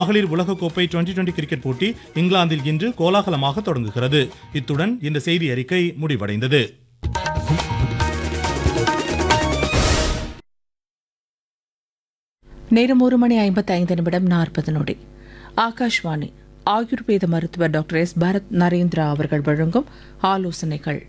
மகளிர் உலகக்கோப்பை twenty twenty cricket போட்டி இங்கிலாந்தில் இன்று கோலாகலமாக தொடங்குகிறது இத்துடன் இந்த செய்தி அறிக்கை முடிவடைந்தது நேரம் ஒரு மணி ஐம்பத்தி ஐந்து நிமிடம் நாற்பது நொடி ஆகாஷ்வாணி ஆயுர்வேத மருத்துவர் டாக்டர் எஸ் பரத் நரேந்திரா அவர்கள் வழங்கும் ஆலோசனைகள்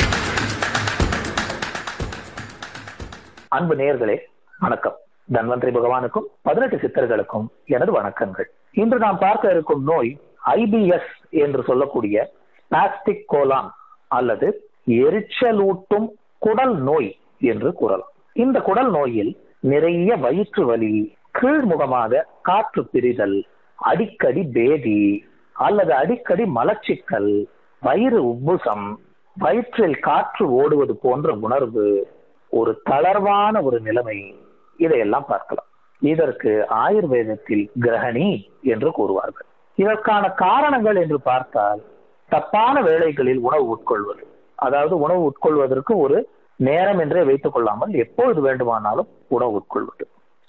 அன்பு நேயர்களே வணக்கம் தன்வந்திரி பகவானுக்கும் பதினெட்டு சித்தர்களுக்கும் எனது வணக்கங்கள் இன்று நாம் பார்க்க இருக்கும் நோய் ஐபிஎஸ் என்று சொல்லக்கூடிய பாஸ்டிக் கோலான் அல்லது எரிச்சலூட்டும் குடல் நோய் என்று கூறலாம் இந்த குடல் நோயில் நிறைய வயிற்று வலி கீழ்முகமாக காற்று பிரிதல் அடிக்கடி பேதி அல்லது அடிக்கடி மலச்சிக்கல் வயிறு உப்புசம் வயிற்றில் காற்று ஓடுவது போன்ற உணர்வு ஒரு தளர்வான ஒரு நிலைமை இதையெல்லாம் பார்க்கலாம் இதற்கு ஆயுர்வேதத்தில் கிரகணி என்று கூறுவார்கள் இதற்கான காரணங்கள் என்று பார்த்தால் தப்பான வேளைகளில் உணவு உட்கொள்வது அதாவது உணவு உட்கொள்வதற்கு ஒரு நேரம் என்றே வைத்துக் கொள்ளாமல் எப்பொழுது வேண்டுமானாலும் உணவு உட்கொள்வது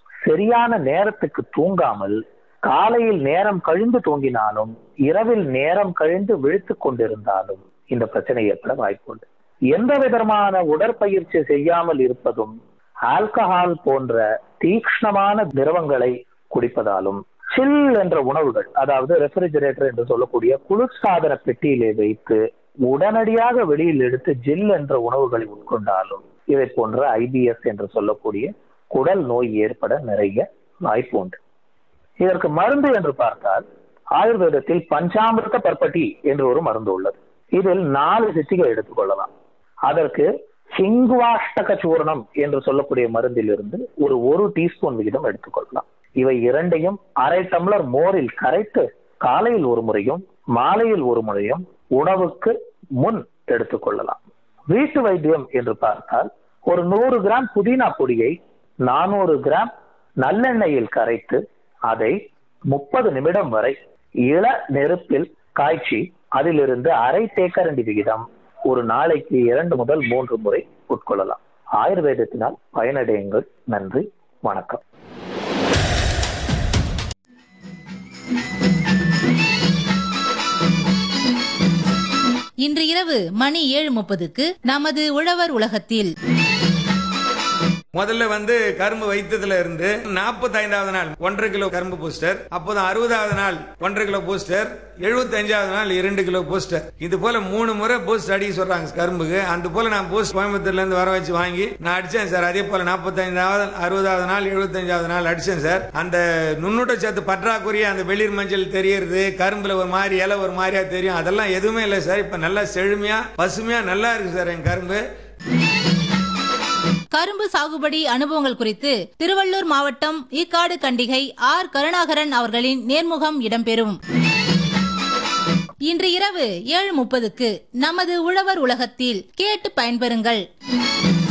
சரியான நேரத்துக்கு தூங்காமல் காலையில் நேரம் கழிந்து தூங்கினாலும் இரவில் நேரம் கழிந்து விழித்துக் கொண்டிருந்தாலும் இந்த பிரச்சனை ஏற்பட வாய்ப்புண்டு எந்த விதமான உடற்பயிற்சி செய்யாமல் இருப்பதும் ஆல்கஹால் போன்ற தீக்ஷ்ணமான திரவங்களை குடிப்பதாலும் சில் என்ற உணவுகள் அதாவது ரெஃப்ரிஜரேட்டர் என்று சொல்லக்கூடிய குளிர்சாதன பெட்டியிலே வைத்து உடனடியாக வெளியில் எடுத்து ஜில் என்ற உணவுகளை உட்கொண்டாலும் இதை போன்ற ஐபிஎஸ் என்று சொல்லக்கூடிய குடல் நோய் ஏற்பட நிறைய வாய்ப்பு உண்டு இதற்கு மருந்து என்று பார்த்தால் ஆயுர்வேதத்தில் பஞ்சாமிர்த பர்பட்டி என்று ஒரு மருந்து உள்ளது இதில் நாலு சிட்டிகள் எடுத்துக்கொள்ளலாம் அதற்கு ஹிங்குவாஷ்டக சூர்ணம் என்று சொல்லக்கூடிய மருந்திலிருந்து ஒரு ஒரு டீஸ்பூன் விகிதம் எடுத்துக்கொள்ளலாம் இவை இரண்டையும் அரை டம்ளர் மோரில் கரைத்து காலையில் ஒரு முறையும் மாலையில் ஒரு முறையும் உணவுக்கு முன் எடுத்துக்கொள்ளலாம் வீட்டு வைத்தியம் என்று பார்த்தால் ஒரு நூறு கிராம் புதினா பொடியை நானூறு கிராம் நல்லெண்ணெயில் கரைத்து அதை முப்பது நிமிடம் வரை இள நெருப்பில் காய்ச்சி அதிலிருந்து அரை தேக்கரண்டி விகிதம் ஒரு நாளைக்கு இரண்டு முதல் மூன்று முறை உட்கொள்ளலாம் ஆயுர்வேதத்தினால் பயனடையுங்கள் நன்றி வணக்கம் இன்று இரவு மணி ஏழு முப்பதுக்கு நமது உழவர் உலகத்தில் முதல்ல வந்து கரும்பு வைத்ததுல இருந்து நாற்பத்தைந்தாவது நாள் ஒன்றரை கிலோ கரும்பு பூஸ்டர் அப்போது அறுபதாவது நாள் ஒன்றரை கிலோ பூஸ்டர் எழுபத்தஞ்சாவது நாள் இரண்டு கிலோ பூஸ்டர் இது போல மூணு முறை பூஸ்ட் அடிக்க சொல்றாங்க கரும்புக்கு அந்த போல நான் பூஸ்ட் கோயம்புத்தூர்ல இருந்து வர வச்சு வாங்கி நான் அடிச்சேன் சார் அதே போல நாற்பத்தைந்தாவது அறுபதாவது நாள் எழுபத்தஞ்சாவது நாள் அடிச்சேன் சார் அந்த நுண்ணூட்டச்சத்து பற்றாக்குறைய அந்த வெளிர் மஞ்சள் தெரியறது கரும்புல ஒரு மாதிரி இலை ஒரு மாதிரியா தெரியும் அதெல்லாம் எதுவுமே இல்லை சார் இப்ப நல்லா செழுமையா பசுமையா நல்லா இருக்கு சார் என் கரும்பு கரும்பு சாகுபடி அனுபவங்கள் குறித்து திருவள்ளூர் மாவட்டம் ஈக்காடு கண்டிகை ஆர் கருணாகரன் அவர்களின் நேர்முகம் இடம்பெறும் இன்று இரவு ஏழு முப்பதுக்கு நமது உழவர் உலகத்தில் கேட்டு பயன்பெறுங்கள்